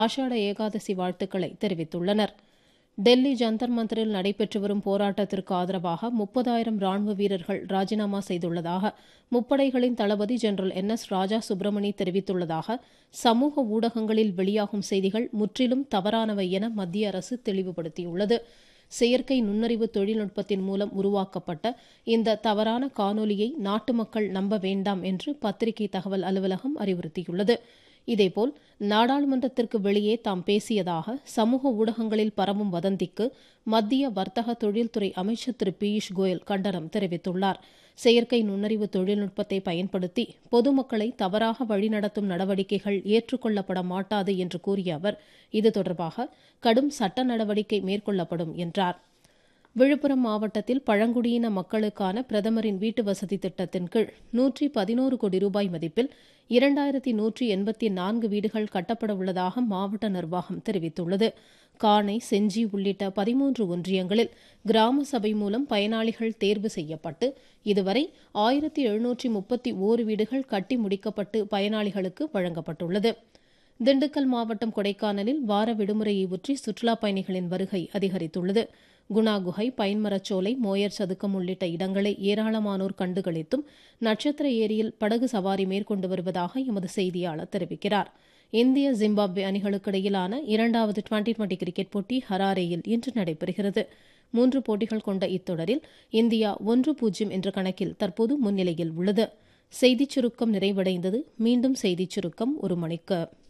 ஆஷாட ஏகாதசி வாழ்த்துக்களை தெரிவித்துள்ளனர் டெல்லி ஜந்தர் மந்தரில் நடைபெற்று வரும் போராட்டத்திற்கு ஆதரவாக முப்பதாயிரம் ராணுவ வீரர்கள் ராஜினாமா செய்துள்ளதாக முப்படைகளின் தளபதி general N S Raja Subramani தெரிவித்துள்ளதாக சமூக ஊடகங்களில் வெளியாகும் செய்திகள் முற்றிலும் தவறானவை என மத்திய அரசு தெளிவுபடுத்தியுள்ளது செயற்கை நுண்ணறிவு தொழில்நுட்பத்தின் மூலம் உருவாக்கப்பட்ட இந்த தவறான காணொலியை நாட்டு மக்கள் நம்ப வேண்டாம் என்று பத்திரிகை தகவல் அலுவலகம் அறிவுறுத்தியுள்ளது இதேபோல் நாடாளுமன்றத்திற்கு வெளியே தாம் பேசியதாக சமூக ஊடகங்களில் பரவும் வதந்திக்கு மத்திய வர்த்தக தொழில்துறை அமைச்சர் திரு பியூஷ் கோயல் கண்டனம் தெரிவித்துள்ளார் செயற்கை நுண்ணறிவு தொழில்நுட்பத்தை பயன்படுத்தி பொதுமக்களை தவறாக வழிநடத்தும் நடவடிக்கைகள் ஏற்றுக்கொள்ளப்பட மாட்டாது என்று கூறிய அவர் இது தொடர்பாக கடும் சட்ட நடவடிக்கை மேற்கொள்ளப்படும் என்றார் விழுப்புரம் மாவட்டத்தில் பழங்குடியின மக்களுக்கான பிரதமரின் வீட்டு வசதி திட்டத்தின் கீழ் நூற்றி பதினோரு கோடி ரூபாய் மதிப்பில் இரண்டாயிரத்தி நூற்றி எண்பத்தி நான்கு வீடுகள் கட்டப்பட உள்ளதாக மாவட்ட நிர்வாகம் தெரிவித்துள்ளது காணை செஞ்சி உள்ளிட்ட பதிமூன்று ஒன்றியங்களில் கிராம சபை மூலம் பயனாளிகள் தேர்வு செய்யப்பட்டு இதுவரை ஆயிரத்தி எழுநூற்றி முப்பத்தி ஓரு வீடுகள் கட்டி முடிக்கப்பட்டு பயனாளிகளுக்கு வழங்கப்பட்டுள்ளது திண்டுக்கல் மாவட்டம் கொடைக்கானலில் வார விடுமுறையை ஒற்றி சுற்றுலாப் பயணிகளின் வருகை அதிகரித்துள்ளது குணா குகை பைன்மரச்சோலை மோயர் சதுக்கம் உள்ளிட்ட இடங்களை ஏராளமானோர் கண்டுகளித்தும் நட்சத்திர ஏரியில் படகு சவாரி மேற்கொண்டு வருவதாக எமது செய்தியாளர் தெரிவிக்கிறார் இந்திய ஜிம்பாப்வே அணிகளுக்கு இடையிலான இரண்டாவது டுவெண்டி டுவெண்டி கிரிக்கெட் போட்டி ஹராரேயில் இன்று நடைபெறுகிறது மூன்று போட்டிகள் கொண்ட இத்தொடரில் இந்தியா ஒன்று பூஜ்ஜியம் என்ற கணக்கில் தற்போது முன்னிலையில் உள்ளது செய்திச் சுருக்கம் நிறைவடைந்தது மீண்டும் செய்திச் சுருக்கம் ஒரு மணிக்கு